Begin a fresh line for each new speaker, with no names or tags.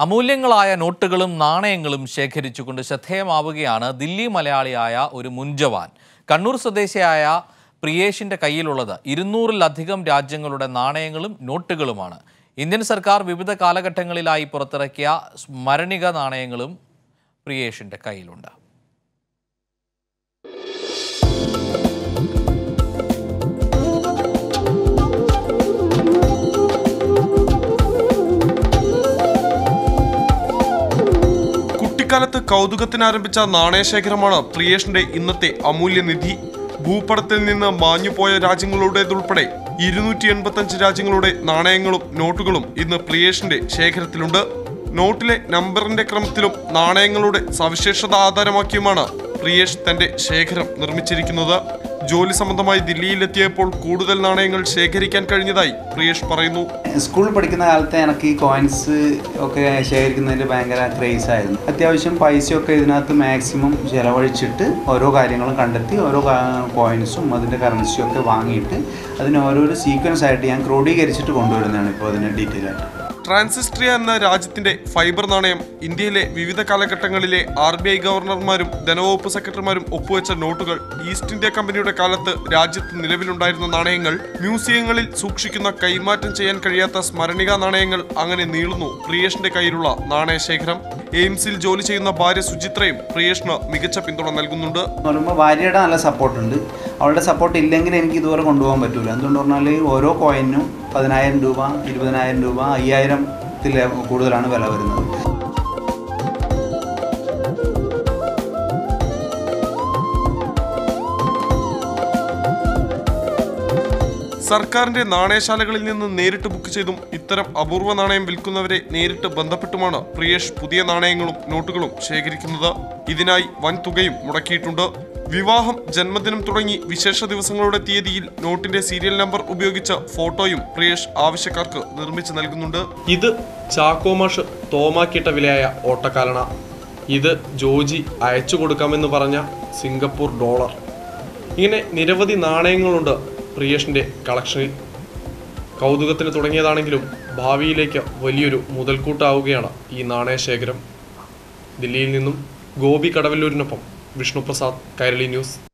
അമൂല്യങ്ങളായ നോട്ടുകളും നാണയങ്ങളും ശേഖരിച്ചുകൊണ്ട് ശ്രദ്ധേയമാവുകയാണ് ദില്ലി മലയാളിയായ ഒരു മുൻജവാൻ കണ്ണൂർ സ്വദേശിയായ പ്രിയേഷിന്റെ കയ്യിലുള്ളത് ഇരുന്നൂറിലധികം രാജ്യങ്ങളുടെ നാണയങ്ങളും നോട്ടുകളുമാണ് ഇന്ത്യൻ സർക്കാർ വിവിധ കാലഘട്ടങ്ങളിലായി പുറത്തിറക്കിയ സ്മരണിക നാണയങ്ങളും പ്രിയേഷിന്റെ കയ്യിലുണ്ട്
കുട്ടിക്കാലത്ത് കൗതുകത്തിന് ആരംഭിച്ച നാണയശേഖരമാണ് പ്രിയേഷിന്റെ ഇന്നത്തെ അമൂല്യനിധി ഭൂപടത്തിൽ നിന്ന് മാഞ്ഞുപോയ രാജ്യങ്ങളുടേതുൾപ്പെടെ ഇരുന്നൂറ്റി എൺപത്തഞ്ച് രാജ്യങ്ങളുടെ നാണയങ്ങളും നോട്ടുകളും ഇന്ന് പ്രിയേഷിന്റെ ശേഖരത്തിലുണ്ട് നോട്ടിലെ നമ്പറിന്റെ ക്രമത്തിലും നാണയങ്ങളുടെ സവിശേഷത ആധാരമാക്കിയുമാണ് പ്രിയേഷ് തന്റെ ശേഖരം നിർമ്മിച്ചിരിക്കുന്നത് ജോലി സംബന്ധമായി ദില്ലിയിലെത്തിയപ്പോൾ കൂടുതൽ നാണയങ്ങൾ ശേഖരിക്കാൻ കഴിഞ്ഞതായി പ്രിയേഷ് പറയുന്നു
സ്കൂളിൽ പഠിക്കുന്ന കാലത്ത് എനിക്ക് ഈ കോയിൻസ് ഒക്കെ ശേഖരിക്കുന്നതിൽ ഭയങ്കര ക്രേസ് ആയിരുന്നു അത്യാവശ്യം പൈസയൊക്കെ ഇതിനകത്ത് മാക്സിമം ചിലവഴിച്ചിട്ട് ഓരോ കാര്യങ്ങളും കണ്ടെത്തി ഓരോ കോയിൻസും അതിൻ്റെ കറൻസിയും ഒക്കെ വാങ്ങിയിട്ട് അതിന് ഓരോരോ സീക്വൻസ് ആയിട്ട് ഞാൻ ക്രോഡീകരിച്ചിട്ട് കൊണ്ടുവരുന്നതാണ് ഇപ്പോൾ അതിന് ഡീറ്റെയിൽ ആയിട്ട്
ട്രാൻസിസ്ട്രിയ എന്ന രാജ്യത്തിന്റെ ഫൈബർ നാണയം ഇന്ത്യയിലെ വിവിധ കാലഘട്ടങ്ങളിലെ ആർ ബി ഐ ഗവർണർമാരും ധനവകുപ്പ് സെക്രട്ടറിമാരും ഒപ്പുവെച്ച നോട്ടുകൾ ഈസ്റ്റ് ഇന്ത്യ കമ്പനിയുടെ കാലത്ത് രാജ്യത്ത് നിലവിലുണ്ടായിരുന്ന നാണയങ്ങൾ മ്യൂസിയങ്ങളിൽ സൂക്ഷിക്കുന്ന കൈമാറ്റം ചെയ്യാൻ കഴിയാത്ത സ്മരണിക നാണയങ്ങൾ അങ്ങനെ നീളുന്നു പ്രിയേഷിന്റെ കയ്യിലുള്ള നാണയശേഖരം എയിംസിൽ ജോലി ചെയ്യുന്ന ഭാര്യ സുചിത്രയും പ്രിയേഷിന് മികച്ച പിന്തുണ നൽകുന്നുണ്ട്
എന്ന് പറയുമ്പോൾ ഭാര്യയുടെ നല്ല സപ്പോർട്ടുണ്ട് അവളുടെ സപ്പോർട്ട് ഇല്ലെങ്കിൽ എനിക്ക് ഇതുവരെ കൊണ്ടുപോകാൻ പറ്റില്ല എന്തുകൊണ്ട് പറഞ്ഞാൽ ഓരോ കോയിനും പതിനായിരം രൂപ ഇരുപതിനായിരം രൂപ അയ്യായിരത്തിൽ കൂടുതലാണ് വില വരുന്നത്
സർക്കാരിന്റെ നാണയശാലകളിൽ നിന്ന് നേരിട്ട് ബുക്ക് ചെയ്തും ഇത്തരം അപൂർവ നാണയം വിൽക്കുന്നവരെ നേരിട്ട് ബന്ധപ്പെട്ടുമാണ് പ്രിയേഷ് പുതിയ നാണയങ്ങളും നോട്ടുകളും ശേഖരിക്കുന്നത് ഇതിനായി വൻ തുകയും മുടക്കിയിട്ടുണ്ട് വിവാഹം ജന്മദിനം തുടങ്ങി വിശേഷ ദിവസങ്ങളുടെ തീയതിയിൽ നോട്ടിന്റെ സീരിയൽ നമ്പർ ഉപയോഗിച്ച് ഫോട്ടോയും പ്രിയേഷ് ആവശ്യക്കാർക്ക് നിർമ്മിച്ചു നൽകുന്നുണ്ട്
ഇത് ചാക്കോമാഷ് തോമാക്കിയിട്ട വിലയായ ഓട്ടക്കാലണ ഇത് ജോജി അയച്ചു കൊടുക്കാമെന്ന് പറഞ്ഞ സിംഗപ്പൂർ ഡോളർ ഇങ്ങനെ നിരവധി നാണയങ്ങളുണ്ട് പ്രിയേഷിൻ്റെ കളക്ഷനിൽ കൗതുകത്തിന് തുടങ്ങിയതാണെങ്കിലും ഭാവിയിലേക്ക് വലിയൊരു മുതൽക്കൂട്ടാവുകയാണ് ഈ നാണയശേഖരം ദില്ലിയിൽ നിന്നും ഗോപി കടവല്ലൂരിനൊപ്പം വിഷ്ണുപ്രസാദ് കൈരളി ന്യൂസ്